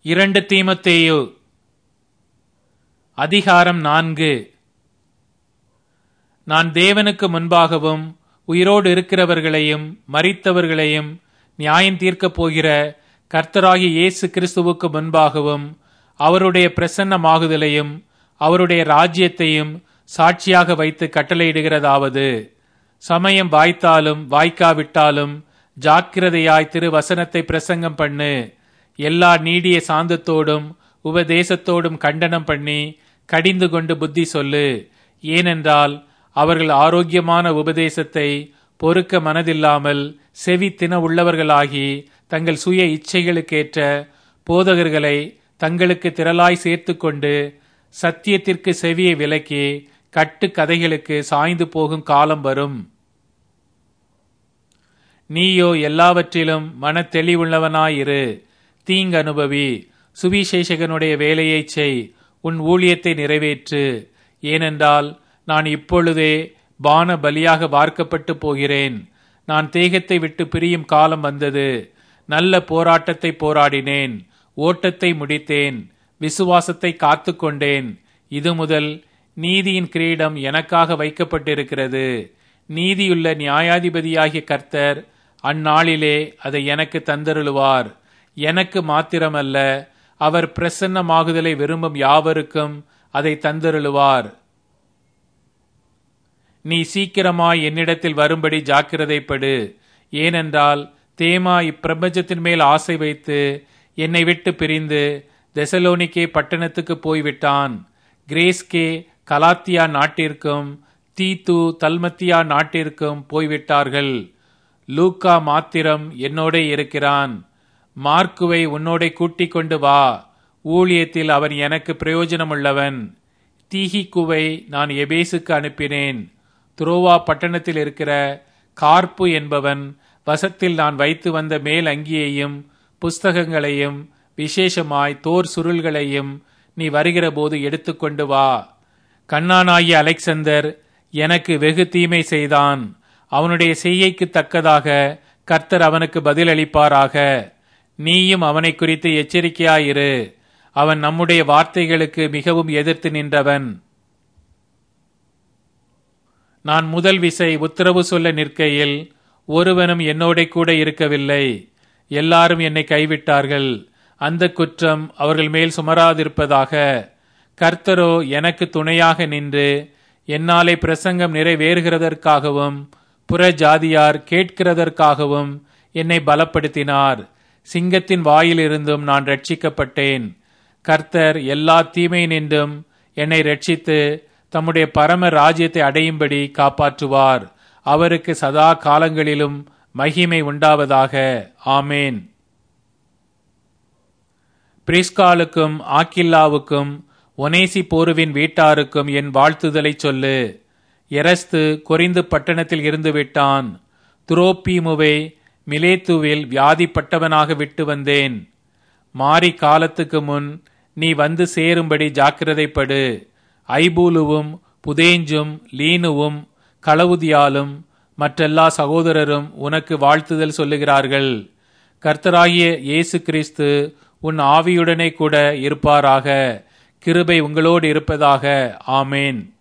இரண்டு தீமத்தேயு அதிகாரம் நான்கு நான் தேவனுக்கு முன்பாகவும் உயிரோடு இருக்கிறவர்களையும் மரித்தவர்களையும் நியாயம் தீர்க்கப் போகிற கர்த்தராகிய இயேசு கிறிஸ்துவுக்கு முன்பாகவும் அவருடைய பிரசன்னமாகுதலையும் அவருடைய ராஜ்யத்தையும் சாட்சியாக வைத்து கட்டளையிடுகிறதாவது சமயம் வாய்த்தாலும் வாய்க்காவிட்டாலும் ஜாக்கிரதையாய் திரு வசனத்தை பிரசங்கம் பண்ணு எல்லா நீடிய சாந்தத்தோடும் உபதேசத்தோடும் கண்டனம் பண்ணி கடிந்து கொண்டு புத்தி சொல்லு ஏனென்றால் அவர்கள் ஆரோக்கியமான உபதேசத்தை பொறுக்க மனதில்லாமல் செவி தின உள்ளவர்களாகி தங்கள் சுய இச்சைகளுக்கேற்ற போதகர்களை தங்களுக்கு திரளாய் சேர்த்து கொண்டு சத்தியத்திற்கு செவியை விலக்கி கட்டு கதைகளுக்கு சாய்ந்து போகும் காலம் வரும் நீயோ எல்லாவற்றிலும் மன தெளிவுள்ளவனாயிரு தீங்கு அனுபவி சுவிசேஷகனுடைய வேலையை செய் உன் ஊழியத்தை நிறைவேற்று ஏனென்றால் நான் இப்பொழுதே பான பலியாக வார்க்கப்பட்டு போகிறேன் நான் தேகத்தை விட்டு பிரியும் காலம் வந்தது நல்ல போராட்டத்தை போராடினேன் ஓட்டத்தை முடித்தேன் விசுவாசத்தை காத்து கொண்டேன் இது முதல் நீதியின் கிரீடம் எனக்காக வைக்கப்பட்டிருக்கிறது நீதியுள்ள நியாயாதிபதியாகிய கர்த்தர் அந்நாளிலே அதை எனக்கு தந்தருளுவார் எனக்கு மாத்திரமல்ல அவர் பிரசன்னமாகுதலை விரும்பும் யாவருக்கும் அதை தந்தருளுவார் நீ சீக்கிரமாய் என்னிடத்தில் வரும்படி ஜாக்கிரதைப்படு ஏனென்றால் தேமா இப்பிரபஞ்சத்தின் மேல் ஆசை வைத்து என்னை விட்டு பிரிந்து தெசலோனிக்கே பட்டணத்துக்கு போய்விட்டான் கிரேஸ்கே கலாத்தியா நாட்டிற்கும் தீத்து தல்மத்தியா நாட்டிற்கும் போய்விட்டார்கள் லூக்கா மாத்திரம் என்னோட இருக்கிறான் மார்க்குவை உன்னோட கூட்டிக் கொண்டு வா ஊழியத்தில் அவன் எனக்கு பிரயோஜனமுள்ளவன் தீஹிக்குவை நான் எபேசுக்கு அனுப்பினேன் துரோவா பட்டணத்தில் இருக்கிற கார்ப்பு என்பவன் வசத்தில் நான் வைத்து வந்த மேல் அங்கியையும் புஸ்தகங்களையும் விசேஷமாய் தோர் சுருள்களையும் நீ வருகிற போது எடுத்துக்கொண்டு வா கண்ணானாகிய அலெக்சந்தர் எனக்கு வெகு தீமை செய்தான் அவனுடைய செய்கைக்கு தக்கதாக கர்த்தர் அவனுக்கு பதிலளிப்பாராக நீயும் அவனை குறித்து எச்சரிக்கையாயிரு அவன் நம்முடைய வார்த்தைகளுக்கு மிகவும் எதிர்த்து நின்றவன் நான் முதல் விசை உத்தரவு சொல்ல நிற்கையில் ஒருவனும் என்னோட கூட இருக்கவில்லை எல்லாரும் என்னை கைவிட்டார்கள் அந்த குற்றம் அவர்கள் மேல் சுமராதிருப்பதாக கர்த்தரோ எனக்கு துணையாக நின்று என்னாலே பிரசங்கம் நிறைவேறுகிறதற்காகவும் புற ஜாதியார் கேட்கிறதற்காகவும் என்னை பலப்படுத்தினார் சிங்கத்தின் வாயிலிருந்தும் நான் ரட்சிக்கப்பட்டேன் கர்த்தர் எல்லா தீமை நின்றும் என்னை ரட்சித்து தம்முடைய பரம ராஜ்யத்தை அடையும்படி காப்பாற்றுவார் அவருக்கு சதா காலங்களிலும் மகிமை உண்டாவதாக ஆமேன் பிரிஸ்காலுக்கும் ஆக்கில்லாவுக்கும் ஒனேசி போருவின் வீட்டாருக்கும் என் வாழ்த்துதலை சொல்லு எரஸ்து கொரிந்து பட்டணத்தில் இருந்து விட்டான் துரோப்பீமுவை மிலேத்துவில் வியாதிப்பட்டவனாக விட்டு வந்தேன் மாறி காலத்துக்கு முன் நீ வந்து சேரும்படி ஜாக்கிரதைப்படு ஐபூலுவும் புதேஞ்சும் லீனுவும் களவுதியாலும் மற்றெல்லா சகோதரரும் உனக்கு வாழ்த்துதல் சொல்லுகிறார்கள் கர்த்தராகிய இயேசு கிறிஸ்து உன் ஆவியுடனே கூட இருப்பாராக கிருபை உங்களோடு இருப்பதாக ஆமேன்